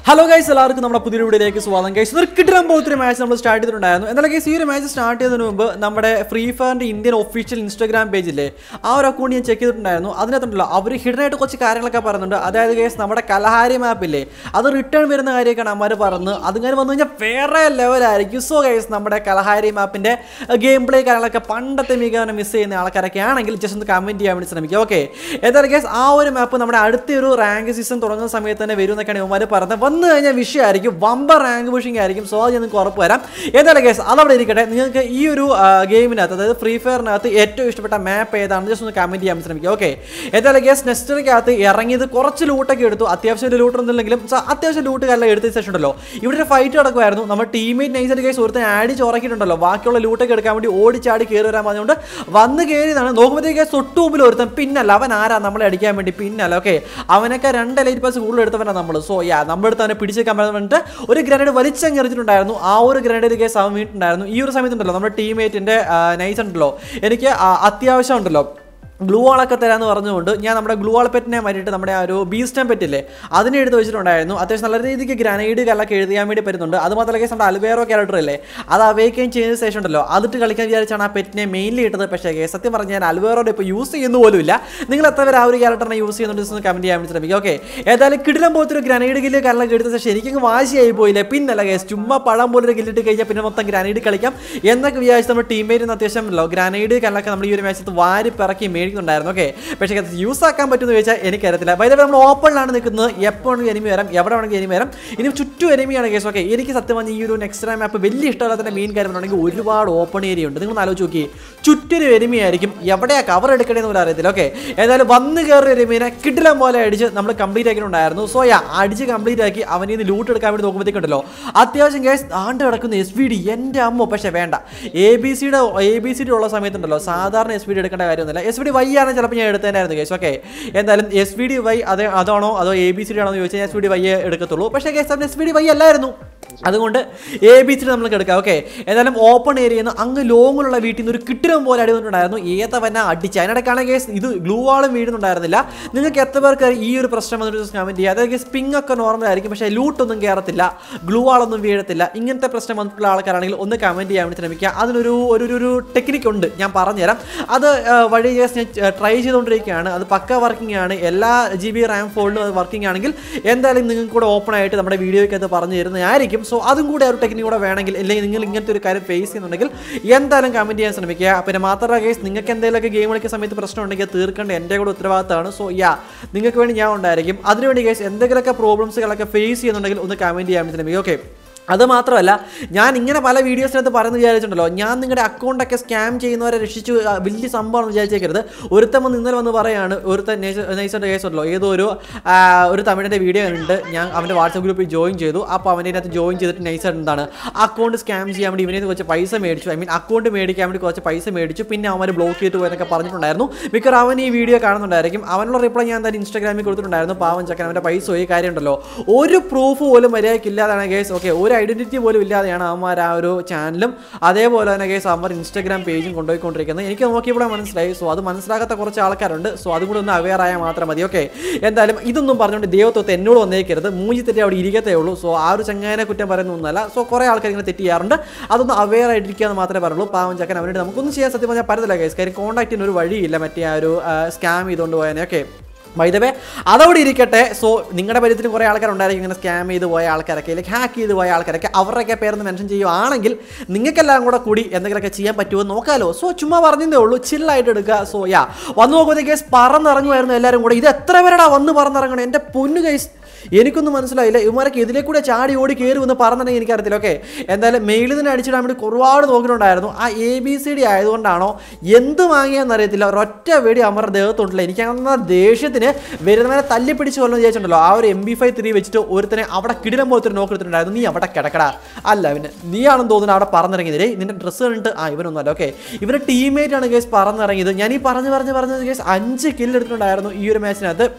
hello guys എല്ലാവർക്കും നമ്മുടെ പുതിയ വീഡിയോയിലേക്ക് സ്വാഗതം ഗൈസ് ഒരു കിട്ടിടം പോലത്തെ മാച്ച് നമ്മൾ സ്റ്റാർട്ട് ചെയ്തിട്ടുണ്ടായിരുന്നു എന്നാലും ഗൈസ് ഈ ഒരു മാച്ച് സ്റ്റാർട്ട് ചെയ്യുന്നതിന് മുമ്പ് നമ്മുടെ ഫ്രീ ഫയറിന്റെ ഇന്ത്യൻ ഒഫീഷ്യൽ ഇൻസ്റ്റാഗ്രാം പേജില്ലേ ആ ഒരു അക്കൗണ്ട് ഞാൻ ചെക്ക് ചെയ്തിട്ടുണ്ടായിരുന്നു അതിനകത്തുണ്ടല്ലോ അവർ ഹിഡൻ ആയിട്ട് കുറച്ച് കാര്യങ്ങളൊക്കെ പറയുന്നുണ്ട് അതായത് ഗൈസ് നമ്മുടെ കലഹാരി മാപ്പില്ലേ അത് റിട്ടേൺ വരുന്ന കാര്യമൊക്കെയാണ് അമ്മമാർ പറഞ്ഞത് അതിങ്ങനെ വന്നു കഴിഞ്ഞാൽ വേറെ ലെവലായിരിക്കും സോ ഗൈസ് നമ്മുടെ കലഹാരി മാപ്പിന്റെ ഗെയിം പ്ലേ കാര്യങ്ങളൊക്കെ പണ്ടത്തെ മികവനെ മിസ് ചെയ്യുന്ന ആൾക്കാരൊക്കെ ആണെങ്കിൽ ജസ്റ്റ് ഒന്ന് കമന്റ് ചെയ്യാൻ വേണ്ടി ശ്രമിക്കുക ഓക്കെ ഏതായാലും ഗൈസ് ആ ഒരു മാപ്പ് നമ്മുടെ അടുത്തൊരു റാങ്ക് സീസൺ തുടങ്ങുന്ന സമയത്ത് തന്നെ വരും എന്നൊക്കെയാണ് ഇവന്മാർ പറഞ്ഞത് വന്നു കഴിഞ്ഞാൽ വിഷയമായിരിക്കും വമ്പർ റാങ്ക് പുഷിംഗ് ആയിരിക്കും സോ അത് ഞാൻ നിങ്ങൾക്ക് ഉറപ്പ് വരാം ഏതായാലും ഗൈസ് അതവിടെ ഇരിക്കട്ടെ നിങ്ങൾക്ക് ഈ ഒരു ഗെയിമിനകത്ത് അതായത് ഫ്രീ ഫയറിനകത്ത് ഏറ്റവും ഇഷ്ടപ്പെട്ട മാപ്പ് ഏതാണെന്ന് ജസ്റ്റ് ഒന്ന് കമന്റ് ചെയ്യാൻ ശ്രമിക്കുക ഓക്കെ ഏതായാലും ഗൈസ് നെക്സ്റ്റിനകത്ത് ഇറങ്ങിയത് കുറച്ച് ലൂട്ടൊക്കെ എടുത്തു അത്യാവശ്യം ഒരു ലൂട്ട് ഒന്നുമില്ലെങ്കിലും സ- അത്യാവശ്യം ലൂട്ട് കാര്യം എടുത്ത ശേഷം ഉണ്ടല്ലോ ഇവിടെ ഒരു ഫൈറ്റ് നടക്കുമായിരുന്നു നമ്മുടെ ടീമേറ്റ് നൈസായിട്ട് ഗൈസ് ഒരുത്തൻ ആടി ചോറക്കിയിട്ടുണ്ടല്ലോ ബാക്കിയുള്ള ലൂട്ടൊക്കെ എടുക്കാൻ വേണ്ടി ഓടിച്ചാടി കയറി വരാൻ പറഞ്ഞുകൊണ്ട് വന്ന് കയറിയതാണ് നോക്കുമ്പോഴത്തേക്ക് തൊട്ട് മുമ്പിൽ ഒരുത്തൻ പിന്നല്ല അവൻ ആരാ നമ്മളെ അടിക്കാൻ വേണ്ടി പിന്നല്ല ഓക്കെ അവനൊക്കെ രണ്ട് ലൈറ്റ് പാസ് കൂടുതൽ എടുത്തവനാണ് നമ്മൾ സോ യാ നമ്മുടെ അടുത്ത് അവനെ പിടിച്ചേക്കാൻ പറഞ്ഞിട്ട് ഒരു ഗ്രനേഡ് വലിച്ചെറിഞ്ഞിട്ടുണ്ടായിരുന്നു ആ ഒരു ഗ്രനേഡ് കേസ് അവൻ വീണിട്ടുണ്ടായിരുന്നു ഈ ഒരു സമയത്തുണ്ടല്ലോ നമ്മുടെ ടീമേറ്റിന്റെ നൈസ് ഉണ്ടല്ലോ എനിക്ക് ആ, അത്യാവശ്യം ഉണ്ടല്ലോ ഗ്ലൂ വാളൊക്കെ തരാമെന്ന് പറഞ്ഞുകൊണ്ട് ഞാൻ നമ്മുടെ ഗ്ലൂ വാൾ പെറ്റിനെ മാറ്റിയിട്ട് നമ്മുടെ ആ ഒരു ബീസ്റ്റം പെറ്റില്ലേ അതിനെ എടുത്ത് വെച്ചിട്ടുണ്ടായിരുന്നു അത്യാവശ്യം നല്ല രീതിക്ക് ഗ്രാനൈഡ് കല്ലൊക്കെ എഴുതിയാൻ വേണ്ടി പറ്റുന്നുണ്ട് അത് മാത്രമല്ല കേസ് നമ്മുടെ അൽവേറോ ക്യാരക്ടർ അല്ലേ അത് അവേക്കുകയും ചെയ്ത ശേഷം ഉണ്ടല്ലോ അതിട്ട് കളിക്കാൻ വിചാരിച്ചാണ് ആ പെറ്റിനെ മെയിൻലി ഇട്ടത് പക്ഷേ കേസ് സത്യം പറഞ്ഞാൽ ഞാൻ അൽവേറോടെ ഇപ്പോൾ യൂസ് ചെയ്യുന്ന പോലും ഇല്ല നിങ്ങൾ എത്ര പേര് ആ ഒരു ക്യാരക്ടറിനെ യൂസ് ചെയ്യുന്നുണ്ട് കമൻറ്റ് ചെയ്യാൻ വേണ്ടി ശ്രമിക്കുക ഓക്കെ ഏതായാലും കിടിലം പോലത്തെ ഒരു ഗ്രാനൈഡ് ഗില്ല് കല്ലൊക്കെ എടുത്ത ശേഷം എനിക്കങ്ങ് വാശിയായി പോയില്ലേ പിന്നല്ല കേസ് ചുമ്മാ പഴം പോലെ ഒരു ഗില്ലിട്ട് കഴിഞ്ഞാൽ പിന്നെ മൊത്തം ഗ്രാനൈഡ് കളിക്കാം എന്നൊക്കെ വിചാരിച്ച് നമ്മുടെ ടീമേറ്റിന് അത്യാവശ്യം ഉണ്ടല്ലോ ഗ്രാനൈഡ് കല്ലൊക്കെ നമ്മൾ ഈ ഒരു മാച്ചത്ത് വാരി പിറക്കി മേടിക്കുന്നുണ്ടായിരുന്നു ഓക്കെ പക്ഷേ അത് യൂസ് ആക്കാൻ പറ്റുമെന്ന് ചോദിച്ചാൽ എനിക്കറിയത്തില്ല വൈദ്യ നമ്മൾ ഓപ്പണിലാണ് നിൽക്കുന്നത് എപ്പോൾ വേണമെങ്കിൽ എനിമി വരാം എവിടെ വേണമെങ്കിൽ എനിമി വരാം ഇനി ചുറ്റും എനിമിയാണ് കേസ് ഓക്കെ എനിക്ക് സത്യം പറഞ്ഞ ഈ ഒരു നെക്സ്റ്റ് മാപ്പ് വലിയ ഇഷ്ടമല്ലാത്തതിൻ്റെ മെയിൻ കാര്യം എന്നുണ്ടെങ്കിൽ ഒരുപാട് ഓപ്പൺ ഏരിയ ഉണ്ട് നിങ്ങൾ ആലോചിച്ച് നോക്കി ചുറ്റൊരു എനിമിയായിരിക്കും എവിടെയാ കവർ എടുക്കണേന്ന് പോലും അറിയത്തില്ല ഓക്കെ ഏതായാലും വന്ന് കയറിയ എനിമീനെ കിട്ടിലം പോലെ അടിച്ച് നമ്മൾ കംപ്ലീറ്റ് ആക്കിയിട്ടുണ്ടായിരുന്നു സോ യാ അടിച്ച് കംപ്ലീറ്റ് ആക്കി അവനിൽ നിന്ന് ലൂട്ട് എടുക്കാൻ വേണ്ടി നോക്കുമ്പോഴത്തേക്കുണ്ടല്ലോ അത്യാവശ്യം കേസ് ആണ്ട് കിടക്കുന്ന എസ് വി ഡി എൻ്റെ അമ്മ പക്ഷേ വേണ്ട എ ബി സിയുടെ എ ബി സി ഡി ഉള്ള സമയത്തുണ്ടല്ലോ സാധാരണ എസ് വി ഡി എടുക്കേണ്ട കാര്യമൊന്നുമില്ല എസ് വി ഡി വൈ ആണ് ചിലപ്പോൾ ഞാൻ എടുത്തതിനായിരുന്നു കേസ് ഓക്കെ എന്തായാലും എസ് വി ഡി വൈ അത് അതാണോ അതോ എ ബി സി ഡി ആണോ എന്ന് ചോദിച്ചാൽ എസ് വി ഡി വൈ എടുക്കത്തുള്ളൂ പക്ഷേ കേസ് അത് എസ് വി ഡി വൈ അല്ലായിരുന്നു അതുകൊണ്ട് എ ബി സി നമുക്ക് എടുക്കാം ഓക്കെ ഏതായാലും ഓപ്പൺ ഏരിയയിൽ നിന്ന് അങ്ങ് ലോങ്ങിലുള്ള വീട്ടിൽ നിന്ന് ഒരു കിട്ടിടം പോലെ അടിവന്നിട്ടുണ്ടായിരുന്നു ഏതവന അടിച്ച് അതിനിടയ്ക്കാണ് കേസ് ഇത് ഗ്ലൂ വാളും വീഴുന്നുണ്ടായിരുന്നില്ല നിങ്ങൾക്ക് എത്ര പേർക്ക് ഈ ഒരു പ്രശ്നം വന്നിട്ട് കമൻറ്റ് ചെയ്യുക അതായത് സ്പിങ് ഒക്കെ നോർമൽ ആയിരിക്കും പക്ഷേ ലൂട്ടൊന്നും കയറത്തില്ല ഗ്ലൂ വാളൊന്നും വീഴത്തില്ല ഇങ്ങനത്തെ പ്രശ്നം വന്നിട്ടുള്ള ആൾക്കാരാണെങ്കിൽ ഒന്ന് കമൻറ്റ് ചെയ്യാൻ വേണ്ടി ശ്രമിക്കുക അതിനൊരു ഒരു ഒരു- ഒരു ടെക്നിക്ക് ഉണ്ട് ഞാൻ പറഞ്ഞുതരാം അത് ആ, വഴി കേസ് ഞാൻ ട്രൈ ചെയ്തുകൊണ്ടിരിക്കുകയാണ് അത് പക്ക വർക്കിംഗ് ആണ് എല്ലാ ജി ബി റാം ഫോണിലും അത് വർക്കിംഗ് ആണെങ്കിൽ എന്തായാലും നിങ്ങൾക്ക് കൂടെ ഓപ്പൺ ആയിട്ട് നമ്മുടെ വീഡിയോയ്ക്ക് അത് പറഞ്ഞു തരുന്നതായിരിക്കും സോ അതും കൂടെ ഒരു ടെക്നിക്ക് കൂടെ വേണമെങ്കിൽ അല്ലെങ്കിൽ നിങ്ങൾ ഇങ്ങനത്തെ ഒരു കാര്യം ഫേസ് ചെയ്യുന്നുണ്ടെങ്കിൽ എന്തായാലും കമൻറ്റ് ചെയ്യാൻ ശ്രമിക്കുക പിന്നെ മാത്രമല്ല കേസ് നിങ്ങൾക്ക് എന്തെങ്കിലുമൊക്കെ ഗെയിം കളിക്കുന്ന സമയത്ത് പ്രശ്നം ഉണ്ടെങ്കിൽ അത് തീർക്കേണ്ട എൻ്റെ കൂടെ ഉത്തരവാദിത്തമാണ് സോ യാ നിങ്ങൾക്ക് വേണ്ടി ഞാൻ ഉണ്ടായിരിക്കും അതിനുവേണ്ടി കേസ് എന്തെങ്കിലുമൊക്കെ പ്രോബ്ലംസുകളൊക്കെ ഫേസ് ചെയ്യുന്നുണ്ടെങ്കിൽ ഒന്ന് കമൻറ്റ് ചെയ്യാൻ വേണ്ടി ശ്രമിക്കുക ഓക്കെ അത് മാത്രമല്ല ഞാൻ ഇങ്ങനെ പല വീഡിയോസിനകത്ത് പറയുന്നത് വിചാരിച്ചിട്ടുണ്ടല്ലോ ഞാൻ നിങ്ങളുടെ അക്കൗണ്ടൊക്കെ സ്കാം ചെയ്യുന്നവരെ രക്ഷിച്ചു ആ, വലിയ സംഭവമാണെന്ന് വിചാരിച്ചേക്കരുത് ഒരുത്തൻ വന്ന് ഇന്നലെ വന്ന് പറയാണ് ഒരുത്തൻ നൈസിൻ്റെ കേസ് ഉണ്ടല്ലോ ഏതോ ഒരു ആ, ഒരു തമിഴിൻ്റെ വീഡിയോ ഉണ്ട് ഞാൻ അവൻ്റെ വാട്സപ്പ് ഗ്രൂപ്പിൽ ജോയിൻ ചെയ്തു അപ്പോൾ അവൻ്റെ അതിനകത്ത് ജോയിൻ ചെയ്തിട്ട് നൈസായിട്ട് എന്താണ് അക്കൗണ്ട് സ്കാം ചെയ്യാൻ വേണ്ടി ഇവനെ കുറച്ച് പൈസ മേടിച്ചു ഐ മീൻ അക്കൗണ്ട് മേടിക്കാൻ വേണ്ടി കുറച്ച് പൈസ മേടിച്ചു പിന്നെ അവൻ ബ്ലോക്ക് ചെയ്തു എന്നൊക്കെ പറഞ്ഞിട്ടുണ്ടായിരുന്നു മിക്കവാറും അവൻ ഈ വീഡിയോ കാണുന്നുണ്ടായിരിക്കും അവനുള്ള റിപ്ലൈ ഞാൻ എന്തായാലും ഇൻസ്റ്റാഗ്രാമിൽ കൊടുത്തിട്ടുണ്ടായിരുന്നു പാവൻ ചക്കൻ അവൻ്റെ പൈസ പോയി കാര്യമുണ്ടല്ലോ ഒരു പ്രൂഫ് പോലും മര്യാദയ്ക്ക് ഇല്ലാതാണ് കേസ് ഓക്കെ ഒരു ഐഡന്റിറ്റി പോലും ഇല്ലാതെയാണ് അവന്മാർ ആ ഒരു ചാനലും അതേപോലെ തന്നെ കേസ് അവന്മാർ ഇൻസ്റ്റാഗ്രാം പേജും കൊണ്ടുപോയിക്കൊണ്ടിരിക്കുന്നത് എനിക്ക് നോക്കിയപ്പോഴേ മനസ്സിലായി സോ അത് മനസ്സിലാക്കാത്ത കുറച്ച് ആൾക്കാരുണ്ട് സോ അതും കൂടെ ഒന്ന് അവെയർ ആയാൽ മാത്രം മതി ഓക്കെ എന്തായാലും ഇതൊന്നും പറഞ്ഞുകൊണ്ട് ദൈവത്വത്തെ എന്നോട് വന്നേക്കരുത് മൂഞ്ചി തെറ്റി അവിടെ ഇരിക്കത്തേ ഉള്ളൂ സോ ആ ഒരു ചങ്ങാനെ കുറ്റം പറയുന്നൊന്നുമല്ല സോ കുറേ ആൾക്കാർ ഇങ്ങനെ തെറ്റ് ചെയ്യാറുണ്ട് അതൊന്ന് അവെയർ ആയിട്ടിരിക്കുക എന്ന് മാത്രമേ പറയുള്ളൂ പാവം ചക്കൻ അവനായിട്ട് നമുക്കൊന്നും ചെയ്യാൻ സത്യം പറഞ്ഞാൽ പറ്റത്തില്ല കേസ് കാര്യം കോൺടാക്ട് ചെയ്യുന്ന ഒരു വഴിയില്ല മറ്റേ ആ ഒരു സ്കാം ചെയ്തുകൊണ്ട് പോയാനേ ഓക്കെ വൈദവേ അതവിടെ ഇരിക്കട്ടെ സോ നിങ്ങളുടെ പരിചയത്തിൽ കുറേ ആൾക്കാരുണ്ടായിരിക്കും ഇങ്ങനെ സ്കാം ചെയ്ത് പോയ ആൾക്കാരൊക്കെ അല്ലെങ്കിൽ ഹാക്ക് ചെയ്ത് പോയ ആൾക്കാരൊക്കെ അവരുടെയൊക്കെ പേരൊന്ന് മെൻഷൻ ചെയ്യുവാണെങ്കിൽ നിങ്ങൾക്കെല്ലാം കൂടെ കൂടി എന്തെങ്കിലുമൊക്കെ ചെയ്യാൻ പറ്റുമോ എന്ന് നോക്കാമല്ലോ സോ ചുമ്മാ പറഞ്ഞതേ ഉള്ളൂ ചില്ലായിട്ട് എടുക്കുക സോ യാ വന്നു നോക്കുമ്പോഴത്തേക്ക് പറന്നിറങ്ങുമായിരുന്നു എല്ലാവരും കൂടെ ഇത് എത്ര പേരടാ വന്ന് പറന്നിറങ്ങണം എൻ്റെ പൊന്നു കൈസ് എനിക്കൊന്നും മനസ്സിലായില്ല ഇവന്മാരൊക്കെ ഇതിലെ കൂടെ ചാടി ഓടി കയറി വന്ന് പറഞ്ഞിട്ടുണ്ടെങ്കിൽ എനിക്കറിയത്തില്ല ഓക്കെ എന്തായാലും മെയിലിൽ നിന്ന് അടിച്ചിടാൻ വേണ്ടി ഒരുപാട് നോക്കിയിട്ടുണ്ടായിരുന്നു ആ എ ബി സി ഡി ആയതുകൊണ്ടാണോ എന്ത് വാങ്ങിയെന്ന് അറിയത്തില്ല ഒരൊറ്റ വെടി അമരുടെ ദേഹത്തുണ്ടല്ലോ എനിക്ക് അങ്ങനെ ദേഷ്യത്തിന് വരുന്നവനെ തല്ലിപ്പിടിച്ച് കൊല്ലം വിചാരിച്ചിട്ടുണ്ടല്ലോ ആ ഒരു എം ബി ഫൈവ് ത്രീ വെച്ചിട്ട് ഒരുത്തനെ അവിടെ കിടിലം പോലത്തെ നോക്കി എടുത്തിട്ടുണ്ടായിരുന്നു നീ അവിടെ കിടക്കടാ അല്ല പിന്നെ നീയാണെന്ന് തോന്നുന്നു അവിടെ പറഞ്ഞിറങ്ങിയത് നിന്റെ ഡ്രസ്സ് കണ്ടിട്ട് ആ ഇവനൊന്നും അല്ല ഓക്കെ ഇവരുടെ ടീമേറ്റ് ആണ് കേസ് പറഞ്ഞിറങ്ങിയത് ഞാൻ ഈ പറഞ്ഞ് പറഞ്ഞ് പറഞ്ഞത് കേസ് അഞ്ച് കില്ല് എടുത്തിട്ടുണ്ടായിരുന്നു ഈ ഒരു മാച്ചിനകത്ത്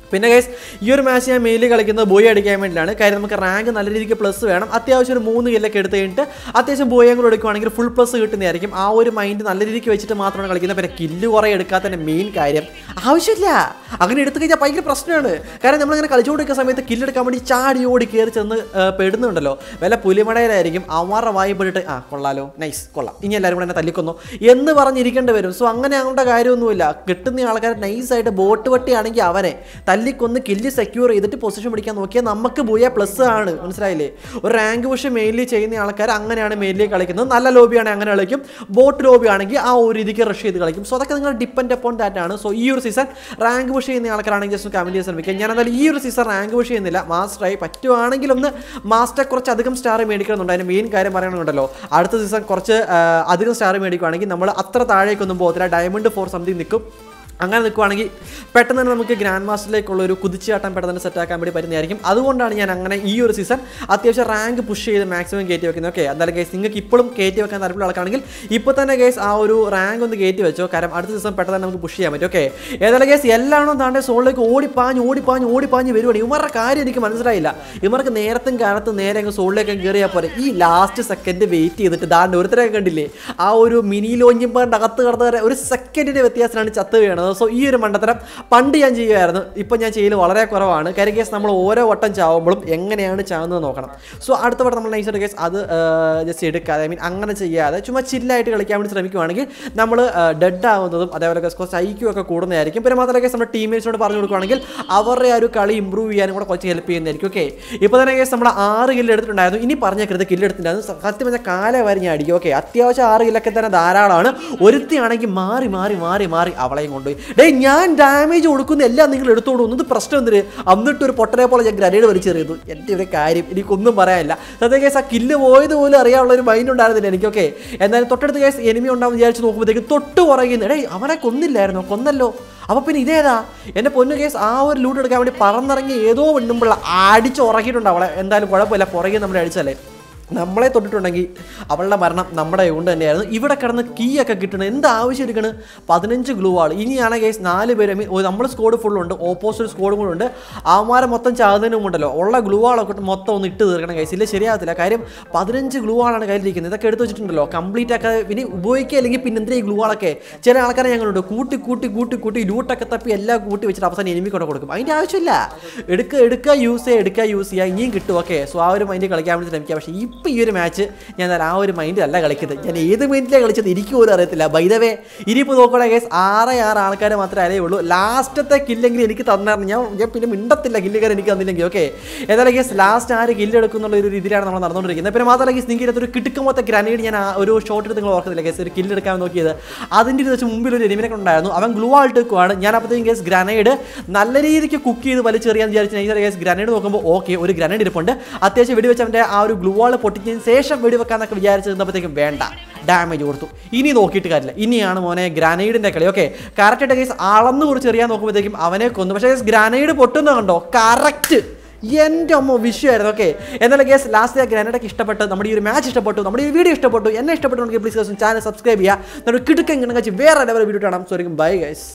പിന്നെ ഗൈസ് ഈ ഒരു മാച്ച് ഞാൻ മെയിലി കളിക്കുന്നത് ബോയ് അടിക്കാൻ വേണ്ടിയിട്ടാണ് കാര്യം നമുക്ക് റാങ്ക് നല്ല രീതിക്ക് പ്ലസ് വേണം അത്യാവശ്യം ഒരു മൂന്ന് കില്ലൊക്കെ എടുത്ത് കഴിഞ്ഞിട്ട് അത്യാവശ്യം ബോയും കൂടെ എടുക്കുവാണെങ്കിൽ ഫുൾ പ്ലസ് കിട്ടുന്നതായിരിക്കും ആ ഒരു മൈൻഡ് നല്ല രീതിക്ക് വെച്ചിട്ട് മാത്രമാണ് കളിക്കുന്നത് പിന്നെ കില്ല് കുറേ എടുക്കാത്തതിൻ്റെ മെയിൻ കാര്യം ആവശ്യമില്ല അങ്ങനെ എടുത്തു കഴിഞ്ഞാൽ ഭയങ്കര പ്രശ്നമാണ് കാരണം നമ്മളിങ്ങനെ കളിച്ചുകൊണ്ടിരിക്കുന്ന സമയത്ത് കില്ലെടുക്കാൻ വേണ്ടി ചാടി ഓടി കയറി ചെന്ന് ആ, പെടുന്നുണ്ടല്ലോ വല്ല പുലിമടയിലായിരിക്കും അവന്മാരുടെ വായി പെട്ടിട്ട് ആ കൊള്ളാലോ നൈസ് കൊള്ളാം ഇനി എല്ലാവരും കൂടെ എന്നെ തല്ലിക്കൊന്നു എന്ന് പറഞ്ഞിരിക്കേണ്ടി വരും സോ അങ്ങനെ ആവേണ്ട കാര്യമൊന്നുമില്ല കിട്ടുന്ന ആൾക്കാർ നൈസായിട്ട് ബോട്ട് വട്ടിയാണെങ്കിൽ അവനെ തല്ലിക്കൊന്ന് കില്ല് സെക്യൂർ ചെയ്തിട്ട് പൊസിഷൻ പിടിക്കാൻ നോക്കിയാൽ നമുക്ക് ബുയ പ്ലസ് ആണ് മനസ്സിലായില്ലേ ഒരു റാങ്ക് പുഷ് മെയിൻലി ചെയ്യുന്ന ആൾക്കാർ അങ്ങനെയാണ് മെയിൻലി കളിക്കുന്നത് നല്ല ലോബിയാണെങ്കിൽ അങ്ങനെ കളിക്കും ബോട്ട് ലോബി ആണെങ്കിൽ ആ ഒരു രീതിക്ക് റഷ് ചെയ്ത് കളിക്കും സോ അതൊക്കെ നിങ്ങൾ ഡിപ്പെൻഡ് അപ്പോൺ ദാറ്റ് ആണ് സോ ഈ ഒരു സീസൺ റാങ്ക് പുഷ് ചെയ്യുന്ന ആൾക്കാരാണെങ്കിൽ ജസ്റ്റ് കമൻറ്റ് ചെയ്യാൻ ശ്രമിക്കുക ഞാൻ എന്തായാലും ഈ ഒരു സീസൺ റാങ്ക് പുഷ് ചെയ്യുന്നില്ല മാസ്റ്ററായി പറ്റുവാണെങ്കിൽ ഒന്ന് മാസ്റ്റർ കുറച്ച് അധികം സ്റ്റാർ മേടിക്കണമെന്നുണ്ട് അതിന് മെയിൻ കാര്യം പറയണമെന്നുണ്ടല്ലോ അടുത്ത സീസൺ കുറച്ച് ആ, അധികം സ്റ്റാർ മേടിക്കുകയാണെങ്കിൽ നമ്മൾ അത്ര താഴേക്കൊന്നും പോകത്തില്ല ഡയമണ്ട് ഫോർ സംതിങ് നിൽക്കും അങ്ങനെ നിൽക്കുവാണെങ്കിൽ പെട്ടെന്ന് തന്നെ നമുക്ക് ഗ്രാൻഡ് മാസ്റ്ററിലേക്കുള്ള ഒരു കുതിച്ചാട്ടം പെട്ടെന്ന് തന്നെ സെറ്റ് ആക്കാൻ വേണ്ടി പറ്റുന്നതായിരിക്കും അതുകൊണ്ടാണ് ഞാൻ അങ്ങനെ ഈ ഒരു സീസൺ അത്യാവശ്യം റാങ്ക് പുഷ് ചെയ്ത് മാക്സിമം കയറ്റി വെക്കുന്നത് ഓക്കെ എന്തായാലും കേസ് നിങ്ങൾക്ക് ഇപ്പോഴും കയറ്റി വെക്കാൻ താല്പര്യമുള്ള ആൾക്കാണെങ്കിൽ ഇപ്പോൾ തന്നെ കേസ് ആ ഒരു റാങ്ക് ഒന്ന് കയറ്റി വെച്ചോ കാരണം അടുത്ത ദിവസം പെട്ടെന്ന് തന്നെ നമുക്ക് പുഷ് ചെയ്യാൻ പറ്റും ഓക്കെ ഏതായാലും കേസ് എല്ലാവരും താണ്ടെ സോണിലേക്ക് ഓടിപ്പാഞ്ഞ് ഓടിപ്പാഞ്ഞ് ഓടിപ്പാഞ്ഞ് വരുവാണ് ഇവരുടെ കാര്യം എനിക്ക് മനസ്സിലായില്ല ഇവർക്ക് നേരത്തും കാലത്തും നേരെ അങ്ങ് സോണിലേക്ക് കയറിയാൽ പോലെ ഈ ലാസ്റ്റ് സെക്കൻഡ് വെയിറ്റ് ചെയ്തിട്ട് ദാണ്ട് ഒരുത്തരൊക്കെ കണ്ടില്ലേ ആ ഒരു മിനി ലോഞ്ചിമ്പാണ്ട് അകത്ത് കടന്നവരെ ഒരു സെക്കൻഡിൻ്റെ വ്യത്യാസത്തിലാണ് ചത്ത് വീണത് സോ ഈ ഒരു മണ്ടത്തരം പണ്ട് ഞാൻ ചെയ്യുമായിരുന്നു ഇപ്പം ഞാൻ ചെയ്യൽ വളരെ കുറവാണ് കാര്യം കേസ് നമ്മൾ ഓരോ വട്ടം ചാവുമ്പോഴും എങ്ങനെയാണ് ചാവുന്നത് നോക്കണം സോ അടുത്ത വട്ടം നമ്മൾ നൈസായിട്ട് കേസ് അത് ജസ്റ്റ് എടുക്കാതെ ഐ മീൻ അങ്ങനെ ചെയ്യാതെ ചുമ്മാ ചില്ലായിട്ട് കളിക്കാൻ വേണ്ടി ശ്രമിക്കുവാണെങ്കിൽ നമ്മൾ ഡെഡ് ആവുന്നതും അതേപോലെ കേസ് കുറച്ച് ഐക്യു ഒക്കെ കൂടുന്നതായിരിക്കും പിന്നെ മാത്രമല്ല കേസ് നമ്മുടെ ടീമേറ്റ്സിനോട് പറഞ്ഞു കൊടുക്കുകയാണെങ്കിൽ അവരുടെ ആ ഒരു കളി ഇമ്പ്രൂവ് ചെയ്യാനും കൂടെ കുറച്ച് ഹെൽപ്പ് ചെയ്യുന്നതായിരിക്കും ഓക്കെ ഇപ്പോൾ തന്നെ കേസ് നമ്മൾ ആറ് കില്ല് എടുത്തിട്ടുണ്ടായിരുന്നു ഇനി പറഞ്ഞേക്കരുത് കില്ല് എടുത്തിട്ടുണ്ടായിരുന്നു സത്യം പറഞ്ഞാൽ കാലം വരെ ഞാൻ അടിക്കും ഓക്കെ അത്യാവശ്യം ആറ് കില്ലൊക്കെ തന്നെ ധാരാളമാണ് ഒരുത്തിയാണെങ്കിൽ മാറി മാറി മാറി മാറി അവളെയും കൊണ്ടുപോയി ഡേയ് ഞാൻ ഡാമേജ് കൊടുക്കുന്ന എല്ലാം നിങ്ങൾ എടുത്തോളൂ ഒന്നത് പ്രശ്നം എന്തിന് എന്നിട്ട് ഒരു പൊട്ടനെ പോലെ ഞാൻ ഗ്രനേഡ് വലിച്ചെറിയുന്നു എൻ്റെ ഒരു കാര്യം എനിക്കൊന്നും പറയാനില്ല സത്യം കേസ് ആ കില്ല് പോയത് പോലും അറിയാനുള്ള ഒരു മൈൻഡ് ഉണ്ടായിരുന്നില്ല എനിക്കൊക്കെ എന്നാലും തൊട്ടടുത്ത് കേസ് എനിമി ഉണ്ടാവും വിചാരിച്ച് നോക്കുമ്പോഴത്തേക്ക് തൊട്ട് പുറകുന്നു എടേ അവനെ കൊന്നില്ലായിരുന്നോ കൊന്നല്ലോ അപ്പോൾ പിന്നെ ഇതേതാ എൻ്റെ പൊന്നു കേസ് ആ ഒരു ലൂട്ട് എടുക്കാൻ വേണ്ടി പറന്നിറങ്ങി ഏതോ വെണ്ണുമ്പോൾ അടിച്ച് ഉറക്കിയിട്ടുണ്ട് അവളെ എന്തായാലും കുഴപ്പമില്ല പുറകെ നമ്മളെ അടിച്ചല്ലേ നമ്മളെ തൊട്ടിട്ടുണ്ടെങ്കിൽ അവളുടെ മരണം നമ്മുടെ കൊണ്ട് തന്നെയായിരുന്നു ഇവിടെ കിടന്ന് കീ ഒക്കെ കിട്ടണം എന്ത് ആവശ്യം എടുക്കണ് പതിനഞ്ച് ഗ്ലൂ ആൾ ഇനിയാണ് കേസ് നാല് പേര് I mean, ഓ, നമ്മൾ സ്കോഡ് ഫുള്ളുണ്ട് ഓപ്പോസിറ്റ് സ്കോഡും കൂടെ ഉണ്ട് അവന്മാരെ മൊത്തം ചാകുന്നതിനും ഉണ്ടല്ലോ ഉള്ള ഗ്ലൂ ആളൊക്കെ മൊത്തം ഒന്ന് ഇട്ട് തീർക്കണം കേസ് ഇല്ല ശരിയാകത്തില്ല കാര്യം പതിനഞ്ച് ഗ്ലൂ ആളാണ് കയ്യിലിരിക്കുന്നത് ഇതൊക്കെ എടുത്ത് വെച്ചിട്ടുണ്ടല്ലോ കംപ്ലീറ്റ് ഒക്കെ ഇനി ഉപയോഗിക്കുക അല്ലെങ്കിൽ പിന്നെ എന്തിനാ ഈ ഗ്ലൂ ആളൊക്കെ ചില ആൾക്കാരെ ഞങ്ങളുണ്ട് കൂട്ടി കൂട്ടി കൂട്ടി കൂട്ടി ലൂട്ടൊക്കെ തപ്പി എല്ലാം കൂട്ടി വെച്ചിട്ട് അവസാനം എനിമി കൊണ്ട് കൊടുക്കും അതിൻ്റെ ആവശ്യമില്ല എടുക്കുക എടുക്കുക യൂസ് ചെയ്യുക എടുക്കുക യൂസ് ചെയ്യുക ഇനിയും കിട്ടും ഓക്കെ സോ ആ ഒരു മൈൻഡ് കളിക്കാൻ വേണ്ടി ശ്രമിക്കുക പക്ഷേ ഇപ്പം ഈ ഒരു മാച്ച് ഞാൻ എന്തായാലും ആ ഒരു മൈൻഡിലല്ല കളിക്കുന്നത് ഞാൻ ഏത് മൈൻഡിലാണ് കളിച്ചത് എനിക്ക് പോലും അറിയത്തില്ല ബൈദവേ ഇനിയിപ്പോൾ നോക്കുകയാണെങ്കിൽ കേസ് ആറ് ആറ് ആൾക്കാർ മാത്രമേ അറിയുള്ളൂ ലാസ്റ്റത്തെ കില്ലെങ്കിലും എനിക്ക് തന്നായിരുന്നു ഞാൻ ഞാൻ പിന്നെ മിണ്ടത്തില്ല കില്ലുകാർ എനിക്ക് തന്നില്ലെങ്കിൽ ഓക്കെ ഏതായാലും കേസ് ലാസ്റ്റ് ആര് കില്ല് എടുക്കുന്നുള്ള ഒരു രീതിയിലാണ് നമ്മൾ നടന്നുകൊണ്ടിരിക്കുന്നത് പിന്നെ മാത്രമല്ല കേസ് നിങ്ങൾക്ക് ഇതിനകത്ത് ഒരു കിട്ടുക്കുമ്പോഴത്തെ ഗ്രനേഡ് ഞാൻ ആ ഒരു ഷോട്ട് എടുത്ത് നിങ്ങൾ ഓർക്കുന്നില്ല കേസ് ഒരു കില്ല് എടുക്കാൻ നോക്കിയത് അതിൻ്റെ ഇത് വെച്ച് മുമ്പിൽ ഒരു എലിമിനൊക്കെ ഉണ്ടായിരുന്നു അവൻ ഗ്ലൂ ആയിട്ട് വെക്കുവാണ് ഞാൻ അപ്പോഴത്തേക്കും കേസ് ഗ്രനേഡ് നല്ല രീതിക്ക് കുക്ക് ചെയ്ത് വലിച്ചെറിയാൻ വിചാരിച്ചു നൈസർ കേസ് ഗ്രനേഡ് നോക്കുമ്പോൾ ഓക്കെ ഒരു ഗ്രനേഡ് ഇരിപ്പുണ്ട് അത്യാവശ്യം വെടിവെച്ച് അവൻ്റെ ആ ഒരു ഗ്ലൂ വാൾ പൊട്ടിച്ചതിന് ശേഷം വെടിവെക്കാന്നൊക്കെ വിചാരിച്ച് നിന്നപ്പോഴത്തേക്കും വേണ്ട ഡാമേജ് കൊടുത്തു ഇനി നോക്കിയിട്ട് കാര്യമില്ല ഇനിയാണ് മോനെ ഗ്രാനൈഡിന്റെ കളി ഓക്കെ കറക്റ്റ് കേസ് അളന്ന് കുറിച്ച് എറിയാൻ നോക്കുമ്പോഴത്തേക്കും അവനെ കൊന്നു പക്ഷേ ഗ്രാനൈഡ് പൊട്ടുന്ന കണ്ടോ കറക്റ്റ് എൻ്റെ അമ്മ വിഷയമായിരുന്നു ഓക്കെ എന്നാലും കേസ് ലാസ്റ്റ് ഗ്രാനൈഡൊക്കെ ഇഷ്ടപ്പെട്ട് നമ്മുടെ ഈ ഒരു മാച്ച് ഇഷ്ടപ്പെട്ടു നമ്മുടെ ഈ വീഡിയോ ഇഷ്ടപ്പെട്ടു എന്നെ ഇഷ്ടപ്പെട്ടുണ്ടെങ്കിൽ പ്ലീസ് ചാനൽ സബ്സ്ക്രൈബ് ചെയ്യുക നമ്മുടെ കിടുക്കൻ കിണങ്ങാച്ച് വേറെ ലെവൽ വീഡിയോ കാണാം സോറി ബൈ ഗൈസ്